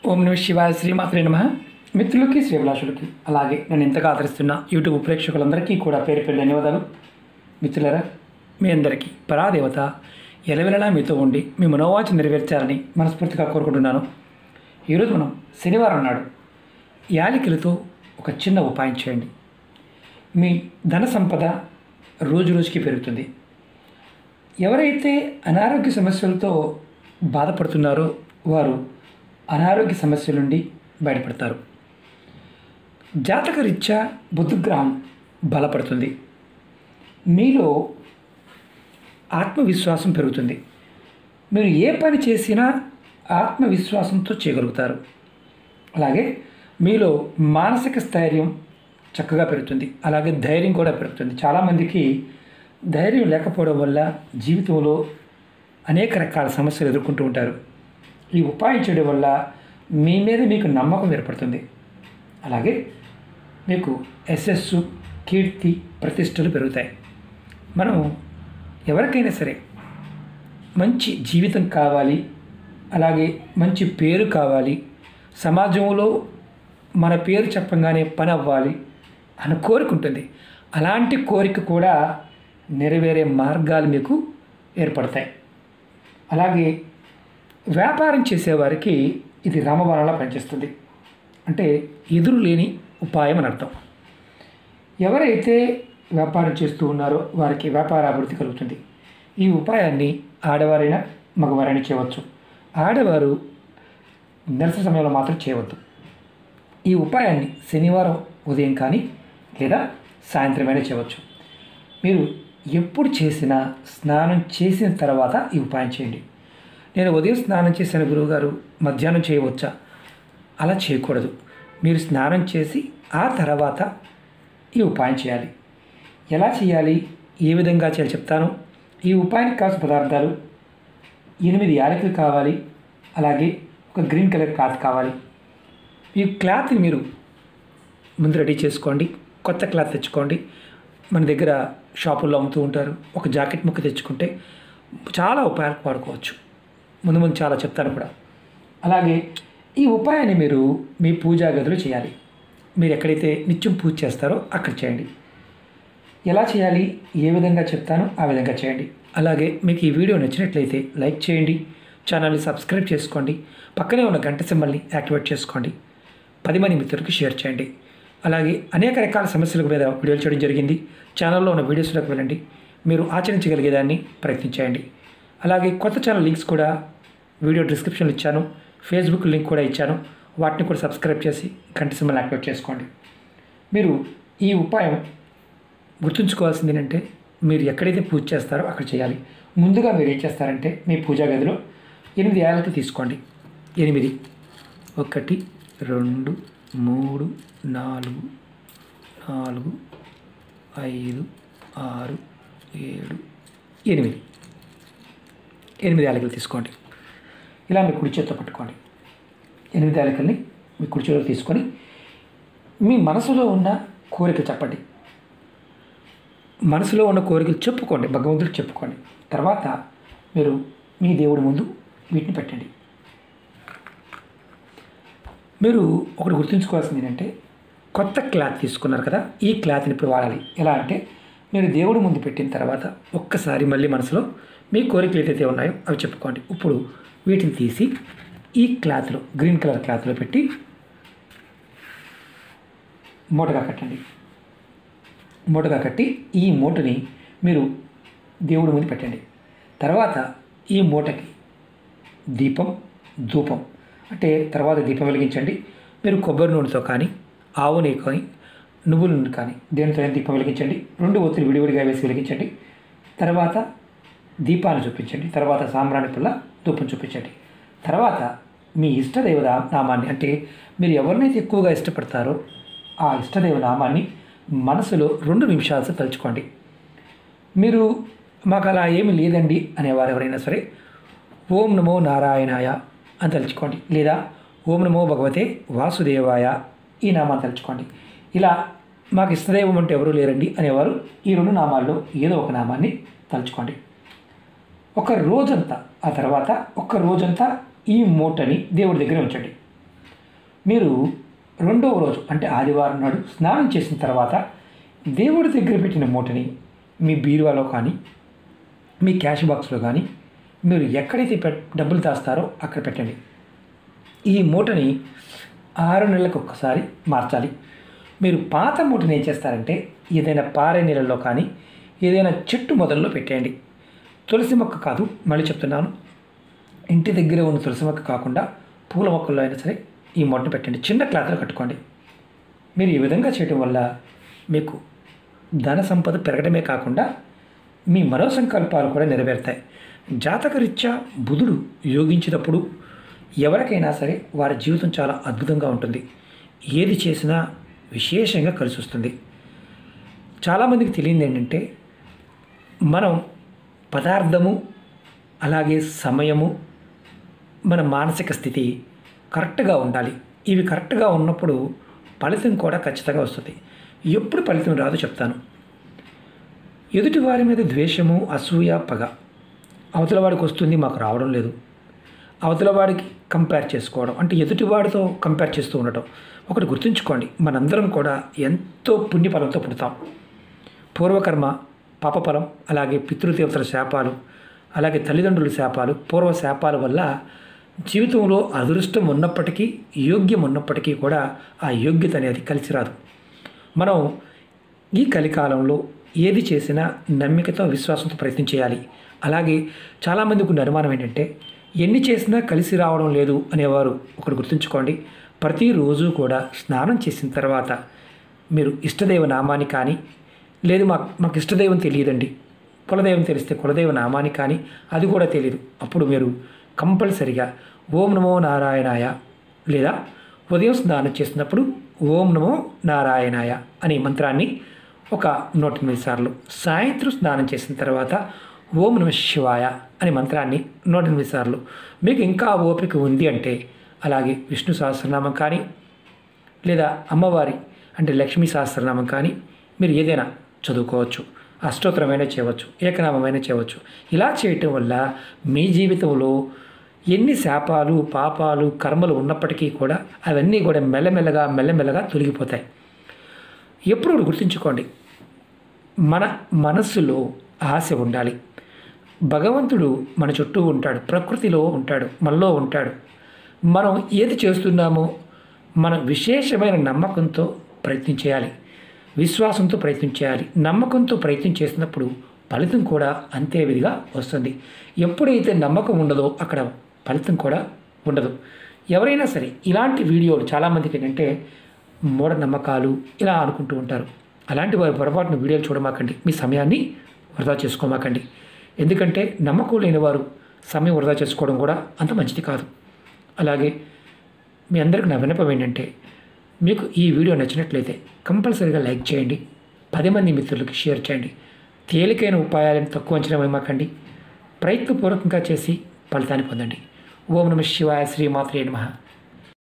ఓం నమ శివాయ శ్రీమాత్రే నమ మిత్రులకి శ్రీభిలాషులకి అలాగే నన్ను ఎంతగా ఆదరిస్తున్న యూట్యూబ్ ప్రేక్షకులందరికీ కూడా పేరు పేరు ధన్యవాదాలు మిత్రులరా మీ అందరికీ పరాదేవత ఎలవెలలా మీతో ఉండి మీ మనోవాచ నెరవేర్చాలని మనస్ఫూర్తిగా కోరుకుంటున్నాను ఈరోజు మనం శనివారం నాడు యాలికలతో ఒక చిన్న ఉపాయం చేయండి మీ ధన సంపద రోజు రోజుకి పెరుగుతుంది ఎవరైతే అనారోగ్య సమస్యలతో బాధపడుతున్నారో వారు అనారోగ్య సమస్యల నుండి బయటపడతారు జాతక రీత్యా బుద్ధగ్రహం బలపడుతుంది మీలో ఆత్మవిశ్వాసం పెరుగుతుంది మీరు ఏ పని చేసినా ఆత్మవిశ్వాసంతో చేయగలుగుతారు అలాగే మీలో మానసిక స్థైర్యం చక్కగా పెరుగుతుంది అలాగే ధైర్యం కూడా పెరుగుతుంది చాలామందికి ధైర్యం లేకపోవడం వల్ల జీవితంలో అనేక రకాల సమస్యలు ఎదుర్కొంటూ ఉంటారు ఈ ఉపాయం చేయడం వల్ల మీ మీద మీకు నమ్మకం ఏర్పడుతుంది అలాగే మీకు యశస్సు కీర్తి ప్రతిష్టలు పెరుగుతాయి మనం ఎవరికైనా సరే మంచి జీవితం కావాలి అలాగే మంచి పేరు కావాలి సమాజంలో మన పేరు చెప్పంగానే పని అవ్వాలి అని కోరిక ఉంటుంది అలాంటి కోరిక కూడా నెరవేరే మార్గాలు మీకు ఏర్పడతాయి అలాగే వ్యాపారం చేసేవారికి ఇది రామబాణంలా పనిచేస్తుంది అంటే ఎదురు లేని ఉపాయం అని అర్థం ఎవరైతే వ్యాపారం చేస్తూ ఉన్నారో వారికి వ్యాపార అభివృద్ధి కలుగుతుంది ఈ ఉపాయాన్ని ఆడవారైనా మగవారైనా చేయవచ్చు ఆడవారు నిరసన సమయంలో మాత్రం చేయవద్దు ఈ ఉపాయాన్ని శనివారం ఉదయం కానీ లేదా సాయంత్రమైనా చేయవచ్చు మీరు ఎప్పుడు చేసినా స్నానం చేసిన తర్వాత ఈ ఉపాయం చేయండి నేను ఉదయం స్నానం చేసిన గురువుగారు మధ్యాహ్నం చేయవచ్చా అలా చేయకూడదు మీరు స్నానం చేసి ఆ తర్వాత ఈ ఉపాయం చేయాలి ఎలా చేయాలి ఏ విధంగా చేయాలి చెప్తాను ఈ ఉపాయానికి కావాల్సిన పదార్థాలు ఎనిమిది యాలకులు కావాలి అలాగే ఒక గ్రీన్ కలర్ క్లాత్ కావాలి ఈ క్లాత్ని మీరు ముందు రెడీ చేసుకోండి కొత్త క్లాత్ తెచ్చుకోండి మన దగ్గర షాపుల్లో అమ్ముతూ ఉంటారు ఒక జాకెట్ ముక్క తెచ్చుకుంటే చాలా ఉపాయాలకు వాడుకోవచ్చు ముందు ముందు చాలా చెప్తాను కూడా అలాగే ఈ ఉపాయాన్ని మీరు మీ పూజా గదిలో చేయాలి మీరు ఎక్కడైతే నిత్యం పూజ చేస్తారో అక్కడ చేయండి ఎలా చేయాలి ఏ విధంగా చెప్తానో ఆ విధంగా చేయండి అలాగే మీకు ఈ వీడియో నచ్చినట్లయితే లైక్ చేయండి ఛానల్ని సబ్స్క్రైబ్ చేసుకోండి పక్కనే ఉన్న గంట సింబల్ని యాక్టివేట్ చేసుకోండి పది మంది మిత్రులకు షేర్ చేయండి అలాగే అనేక రకాల సమస్యల మీద వీడియోలు చేయడం జరిగింది ఛానల్లో ఉన్న వీడియోస్లోకి వెళ్ళండి మీరు ఆచరించగలిగేదాన్ని ప్రయత్నించండి అలాగే కొత్త ఛానల్ లింక్స్ కూడా వీడియో డిస్క్రిప్షన్లో ఇచ్చాను ఫేస్బుక్ లింక్ కూడా ఇచ్చాను వాటిని కూడా సబ్స్క్రైబ్ చేసి గంట సింబల్ యాక్టివేట్ చేసుకోండి మీరు ఈ ఉపాయం గుర్తుంచుకోవాల్సింది ఏంటంటే మీరు ఎక్కడైతే పూజ చేస్తారో అక్కడ చేయాలి ముందుగా మీరు ఏం చేస్తారంటే మీ పూజా గదిలో ఎనిమిది ఏళ్ళకి తీసుకోండి ఎనిమిది ఒకటి రెండు మూడు నాలుగు నాలుగు ఐదు ఆరు ఏడు ఎనిమిది ఎనిమిది యాలకులు తీసుకోండి ఇలా మీ కుడి చేత్తో పట్టుకోండి ఎనిమిది యాలకుల్ని మీ కుడి చేతిలో తీసుకొని మీ మనసులో ఉన్న కోరిక చెప్పండి మనసులో ఉన్న కోరికలు చెప్పుకోండి భగవంతుడికి చెప్పుకోండి తర్వాత మీరు మీ దేవుడి ముందు వీటిని పెట్టండి మీరు ఒకటి గుర్తుంచుకోవాల్సింది ఏంటంటే కొత్త క్లాత్ తీసుకున్నారు కదా ఈ క్లాత్ని ఇప్పుడు వాడాలి ఎలా అంటే మీరు దేవుడి ముందు పెట్టిన తర్వాత ఒక్కసారి మళ్ళీ మనసులో మీ కోరికలు ఏదైతే ఉన్నాయో అవి చెప్పుకోండి ఇప్పుడు వీటిని తీసి ఈ క్లాత్లో గ్రీన్ కలర్ క్లాత్లో పెట్టి మూటగా కట్టండి మూటగా కట్టి ఈ మూటని మీరు దేవుడి ముందు పెట్టండి తర్వాత ఈ మూటకి దీపం ధూపం అంటే తర్వాత దీపం వెలిగించండి మీరు కొబ్బరి నూనెతో కానీ ఆవు నెయ్యి కానీ నువ్వుల నూనె కానీ దేనితో అయినా దీపం వెలిగించండి రెండు ఒత్తిడి విడివిడిగా వేసి వెలిగించండి తర్వాత దీపాన్ని చూపించండి తర్వాత సాంబ్రాణి పుల్ల ధూపం చూపించండి తర్వాత మీ ఇష్టదైవ దా- నామాన్ని అంటే మీరు ఎవరినైతే ఎక్కువగా ఇష్టపడతారో ఆ ఇష్టదైవ నామాన్ని మనసులో రెండు నిమిషాలు సేపు తలుచుకోండి మీరు మాకు అలా ఏమీ లేదండి అనేవారు ఎవరైనా సరే ఓం నమో నారాయణాయ అని తలుచుకోండి లేదా ఓం నమో భగవతే వాసుదేవాయ ఈ నామాన్ని తలుచుకోండి ఇలా మాకు ఇష్టదైవం అంటే ఎవరు లేరండి అనేవారు ఈ రెండు నామాల్లో ఏదో ఒక నామాన్ని తలుచుకోండి ఒక రోజంతా ఆ తర్వాత ఒక రోజంతా ఈ మూటని దేవుడి దగ్గర ఉంచండి మీరు రెండవ రోజు అంటే ఆదివారం నాడు స్నానం చేసిన తర్వాత దేవుడి దగ్గర పెట్టిన మూటని మీ బీరువాలో కానీ మీ క్యాష్ బాక్స్లో కానీ మీరు ఎక్కడైతే పెట్ డబ్బులు దాస్తారో అక్కడ పెట్టండి ఈ మూటని ఆరు నెలలకు ఒక్కసారి మార్చాలి మీరు పాత మూటని ఏం చేస్తారంటే ఏదైనా పారే నీళ్ళల్లో కానీ ఏదైనా చెట్టు మొదల్లో పెట్టేయండి తులసి మొక్క కాదు మళ్ళీ చెప్తున్నాను ఇంటి దగ్గర ఉన్న తులసి మొక్క కాకుండా పూల మొక్కల్లో అయినా సరే ఈ మొట్టను పెట్టండి చిన్న క్లాత్లో కట్టుకోండి మీరు ఈ విధంగా చేయడం వల్ల మీకు ధన సంపద పెరగడమే కాకుండా మీ మరో సంకల్పాలు కూడా నెరవేరుతాయి జాతకరీత్యా బుధుడు యోగించినప్పుడు ఎవరికైనా సరే వారి జీవితం చాలా అద్భుతంగా ఉంటుంది ఏది చేసినా విశేషంగా కలిసి వస్తుంది చాలామందికి తెలియదు ఏంటంటే మనం పదార్థము అలాగే సమయము మన మానసిక స్థితి కరెక్ట్గా ఉండాలి ఇవి కరెక్ట్గా ఉన్నప్పుడు ఫలితం కూడా ఖచ్చితంగా వస్తుంది ఎప్పుడు ఫలితం రాదో చెప్తాను ఎదుటి వారి మీద ద్వేషము అసూయ పగ అవతల వాడికి వస్తుంది మాకు రావడం లేదు అవతల వాడికి కంపేర్ చేసుకోవడం అంటే ఎదుటివాడితో కంపేర్ చేస్తూ ఉండటం ఒకటి గుర్తుంచుకోండి మనందరం కూడా ఎంతో పుణ్యఫలంతో పుడతాం పూర్వకర్మ పాపఫలం అలాగే పితృదేవతల శాపాలు అలాగే తల్లిదండ్రుల శాపాలు పూర్వ శాపాల వల్ల జీవితంలో అదృష్టం ఉన్నప్పటికీ యోగ్యం ఉన్నప్పటికీ కూడా ఆ యోగ్యత అనేది కలిసి రాదు మనం ఈ కలికాలంలో ఏది చేసినా నమ్మికతో విశ్వాసంతో ప్రయత్నం చేయాలి అలాగే చాలామందికి ఉన్న అనుమానం ఏంటంటే ఎన్ని చేసినా కలిసి రావడం లేదు అనేవారు ఒకటి గుర్తుంచుకోండి ప్రతిరోజు కూడా స్నానం చేసిన తర్వాత మీరు ఇష్టదైవ నామాన్ని కానీ లేదు మాకు మాకు ఇష్టదైవం తెలియదండి కులదైవం తెలిస్తే కులదైవ నామాన్ని కానీ అది కూడా తెలియదు అప్పుడు మీరు కంపల్సరిగా ఓం నమో నారాయణాయ లేదా ఉదయం స్నానం చేసినప్పుడు ఓం నమో నారాయణాయ అనే మంత్రాన్ని ఒక నూట ఎనిమిది సార్లు సాయంత్రం స్నానం చేసిన తర్వాత ఓం నమ శివాయ అనే మంత్రాన్ని నూట ఎనిమిది సార్లు మీకు ఇంకా ఓపిక ఉంది అంటే అలాగే విష్ణు సహస్రనామం కానీ లేదా అమ్మవారి అంటే లక్ష్మీ సహస్రనామం కానీ మీరు ఏదైనా చదువుకోవచ్చు అష్టోత్తరమైనా చేయవచ్చు ఏకనామమైనా చేయవచ్చు ఇలా చేయటం వల్ల మీ జీవితంలో ఎన్ని శాపాలు పాపాలు కర్మలు ఉన్నప్పటికీ కూడా అవన్నీ కూడా మెల్లమెల్లగా మెల్లమెల్లగా తొలగిపోతాయి ఎప్పుడు ఒకటి గుర్తుంచుకోండి మన మనస్సులో ఆశ ఉండాలి భగవంతుడు మన చుట్టూ ఉంటాడు ప్రకృతిలో ఉంటాడు మనలో ఉంటాడు మనం ఏది చేస్తున్నామో మనం విశేషమైన నమ్మకంతో ప్రయత్నం చేయాలి విశ్వాసంతో ప్రయత్నం చేయాలి నమ్మకంతో ప్రయత్నం చేసినప్పుడు ఫలితం కూడా అంతే విధిగా వస్తుంది ఎప్పుడైతే నమ్మకం ఉండదో అక్కడ ఫలితం కూడా ఉండదు ఎవరైనా సరే ఇలాంటి వీడియోలు చాలామందికి ఏంటంటే మూఢనమ్మకాలు ఇలా అనుకుంటూ ఉంటారు అలాంటి వారి పొరపాటున వీడియోలు చూడమాకండి మీ సమయాన్ని వృధా చేసుకోమాకండి ఎందుకంటే నమ్మకం లేని వారు సమయం వృధా చేసుకోవడం కూడా అంత మంచిది కాదు అలాగే మీ అందరికి నా వినపం ఏంటంటే మీకు ఈ వీడియో నచ్చినట్లయితే కంపల్సరీగా లైక్ చేయండి పది మంది మిత్రులకి షేర్ చేయండి తేలికైన ఉపాయాలను తక్కువ అంచనా వేయమాకండి ప్రయత్నపూర్వకంగా చేసి ఫలితాన్ని పొందండి ఓం నమ శివాయ శ్రీమాత్రే నమః